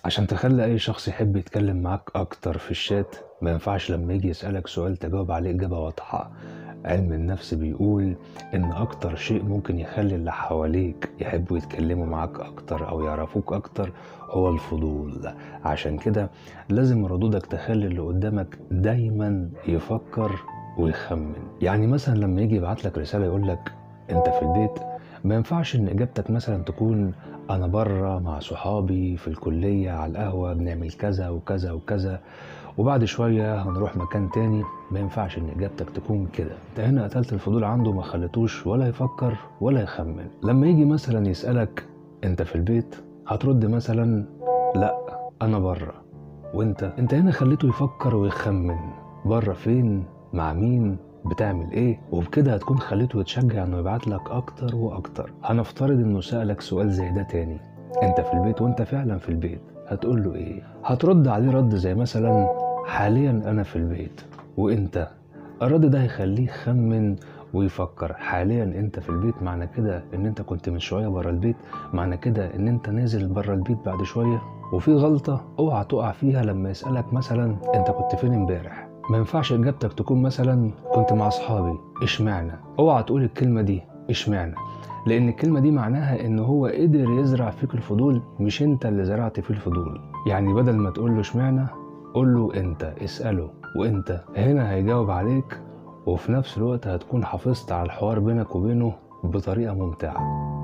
عشان تخلي أي شخص يحب يتكلم معاك أكتر في الشات ما ينفعش لما يجي يسألك سؤال تجاوب عليه إجابة واضحة علم النفس بيقول إن أكتر شيء ممكن يخلي اللي حواليك يحبوا يتكلموا معاك أكتر أو يعرفوك أكتر هو الفضول عشان كده لازم ردودك تخلي اللي قدامك دايما يفكر ويخمن يعني مثلا لما يجي يبعت لك رسالة يقول لك أنت في البيت ما ينفعش إن إجابتك مثلا تكون أنا بره مع صحابي في الكلية على القهوة بنعمل كذا وكذا وكذا وبعد شوية هنروح مكان تاني ما ينفعش إن إجابتك تكون كده أنت هنا قتلت الفضول عنده ما خليتوش ولا يفكر ولا يخمن لما يجي مثلا يسألك أنت في البيت هترد مثلا لا أنا بره وأنت أنت هنا خليته يفكر ويخمن بره فين مع مين بتعمل ايه وبكده هتكون خليته يتشجع انه يبعت لك اكتر واكتر هنفترض انه سألك سؤال زي ده تاني انت في البيت وانت فعلا في البيت هتقول له ايه هترد عليه رد زي مثلا حاليا انا في البيت وانت الرد ده هيخليه يخمن ويفكر حاليا انت في البيت معنى كده ان انت كنت من شويه بره البيت معنى كده ان انت نازل بره البيت بعد شويه وفي غلطه اوعى تقع فيها لما يسالك مثلا انت كنت فين امبارح ما ينفعش اجابتك تكون مثلا كنت مع اصحابي اشمعنى اوعى تقول الكلمه دي اشمعنى لان الكلمه دي معناها ان هو قدر يزرع فيك الفضول مش انت اللي زرعت فيه الفضول يعني بدل ما تقول له اشمعنى قول له انت اساله وانت هنا هيجاوب عليك وفي نفس الوقت هتكون حافظت على الحوار بينك وبينه بطريقه ممتعه